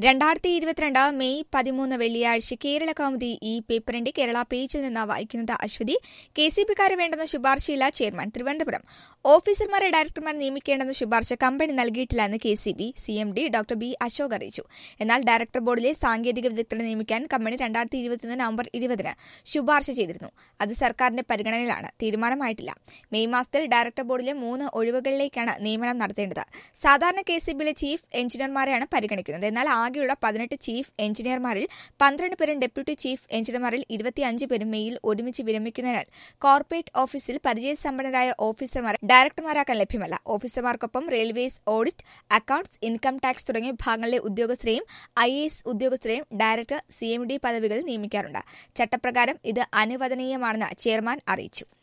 രണ്ടായിരത്തി ഇരുപത്തിരണ്ട് മെയ് പതിമൂന്ന് വെള്ളിയാഴ്ച കേരള കൗമുദി ഈ പേപ്പറിന്റെ കേരള പേജിൽ നിന്ന് വായിക്കുന്നത് അശ്വതി കെ സി ബിക്കാരെ വേണ്ടെന്ന ശുപാർശയില്ല ചെയർമാൻ തിരുവനന്തപുരം ഓഫീസർമാരെ ഡയറക്ടർമാർ നിയമിക്കേണ്ടെന്ന ശുപാർശ കമ്പനി നൽകിയിട്ടില്ലെന്ന് K C B C M D doctor B Ashok അറിയിച്ചു എന്നാൽ ഡയറക്ടർ ബോർഡിലെ സാങ്കേതിക വിദഗ്ധരെ നിയമിക്കാൻ കമ്പനി രണ്ടായിരത്തി ഇരുപത്തിയൊന്ന് നവംബർ ഇരുപതിന് ശുപാർശ ചെയ്തിരുന്നു അത് സർക്കാരിന്റെ പരിഗണനയിലാണ് തീരുമാനമായിട്ടില്ല മെയ് മാസത്തിൽ ഡയറക്ടർ ബോർഡിലെ മൂന്ന് ഒഴിവുകളിലേക്കാണ് നിയമനം നടത്തേണ്ടത് സാധാരണ കെ സി ബിയിലെ ചീഫ് എഞ്ചിനീയർമാരെയാണ് പരിഗണിക്കുന്നത് എന്നാൽ ആകെയുള്ള പതിനെട്ട് ചീഫ് എഞ്ചിനീയർമാരിൽ പന്ത്രണ്ട് പേരും ഡെപ്യൂട്ടി ചീഫ് എഞ്ചിനീയർമാരിൽ ഇരുപത്തിയഞ്ച് പേരും മെയിൽ ഒരുമിച്ച് വിരമിക്കുന്നതിനാൽ കോർപ്പറേറ്റ് ഓഫീസിൽ പരിചയസമ്പന്നരായ ഓഫീസർമാരെ ഡയറക്ടർമാരാക്കാൻ ലഭ്യമല്ല ഓഫീസർമാർക്കൊപ്പം railways audit accounts income tax തുടങ്ങിയ വിഭാഗങ്ങളിലെ ഉദ്യോഗസ്ഥരെയും ഐ എസ് ഉദ്യോഗസ്ഥരെയും ഡയറക്ടർ സി എം ഡി പദവികളിൽ നിയമിക്കാറുണ്ട് ചട്ടപ്രകാരം ഇത് അനുവദനീയമാണെന്ന് ചെയർമാൻ അറിയിച്ചു